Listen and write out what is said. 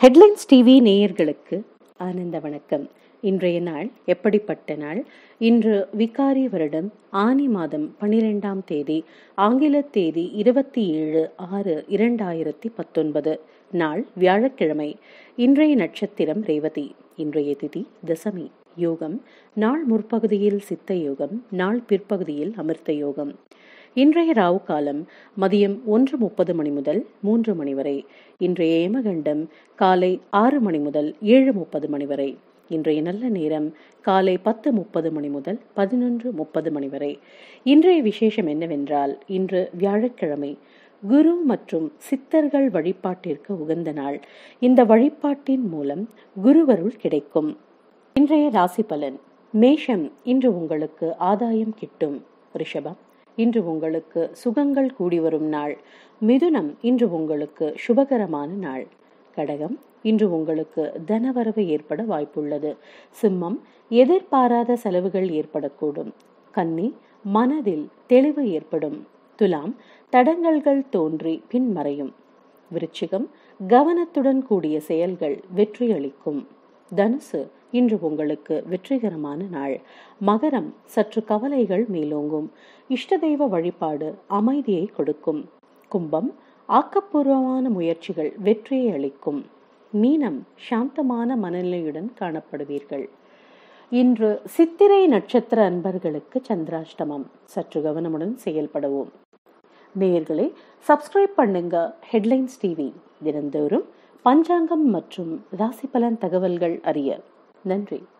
headlines TV நேயர்களுக்கு ஆனந்த வணக்கம் இன்றைய நாள் எப்படிப்பட்ட நாள் இன்று விகாரி வருடம் ஆனி மாதம் பனிரெண்டாம் தேதி ஆங்கில தேதி இருபத்தி ஏழு ஆறு இரண்டாயிரத்தி பத்தொன்பது நாள் வியாழக்கிழமை இன்றைய நட்சத்திரம் ரேவதி இன்றைய திதி தசமி யோகம் நாள் முற்பகுதியில் சித்த யோகம் நாள் பிற்பகுதியில் அமிர்த யோகம் இன்றைய ராவு காலம் மதியம் ஒன்று முப்பது மணி முதல் மூன்று மணி வரை இன்றைய ஏமகண்டம் காலை ஆறு மணி முதல் ஏழு முப்பது மணி வரை இன்றைய நல்ல நேரம் காலை பத்து முப்பது மணி முதல் பதினொன்று முப்பது மணி வரை இன்றைய விசேஷம் என்னவென்றால் இன்று வியாழக்கிழமை குரு மற்றும் சித்தர்கள் வழிபாட்டிற்கு உகந்த நாள் இந்த வழிபாட்டின் மூலம் குருவருள் கிடைக்கும் இன்றைய ராசி பலன் மேஷம் இன்று உங்களுக்கு ஆதாயம் கிட்டும் ரிஷபம் இன்று உங்களுக்கு சுகங்கள் கூடி வரும் நாள் மிதுனம் இன்று உங்களுக்கு சுபகரமான நாள் கடகம் இன்று உங்களுக்கு தனவரவு ஏற்பட வாய்ப்புள்ளது சிம்மம் எதிர்பாராத செலவுகள் ஏற்படக்கூடும் கன்னி மனதில் தெளிவு ஏற்படும் துலாம் தடங்கல்கள் தோன்றி பின்மறையும் விருச்சிகம் கவனத்துடன் கூடிய செயல்கள் வெற்றியளிக்கும் தனுசு இன்று உங்களுக்கு வெற்றிகரமான நாள் மகரம் சற்று கவலைகள் மேலோங்கும் இஷ்ட தெய்வ வழிபாடு அமைதியை கொடுக்கும் கும்பம் ஆக்கப்பூர்வமான முயற்சிகள் வெற்றியை அளிக்கும் மீனம் சாந்தமான மனநிலையுடன் காணப்படுவீர்கள் இன்று சித்திரை நட்சத்திர அன்பர்களுக்கு சந்திராஷ்டமம் சற்று கவனமுடன் செயல்படுவோம் நேயர்களே சப்ஸ்கிரைப் பண்ணுங்க ஹெட்லைன்ஸ் டிவி தினந்தோறும் பஞ்சாங்கம் மற்றும் ராசி பலன் தகவல்கள் அறிய நன்றி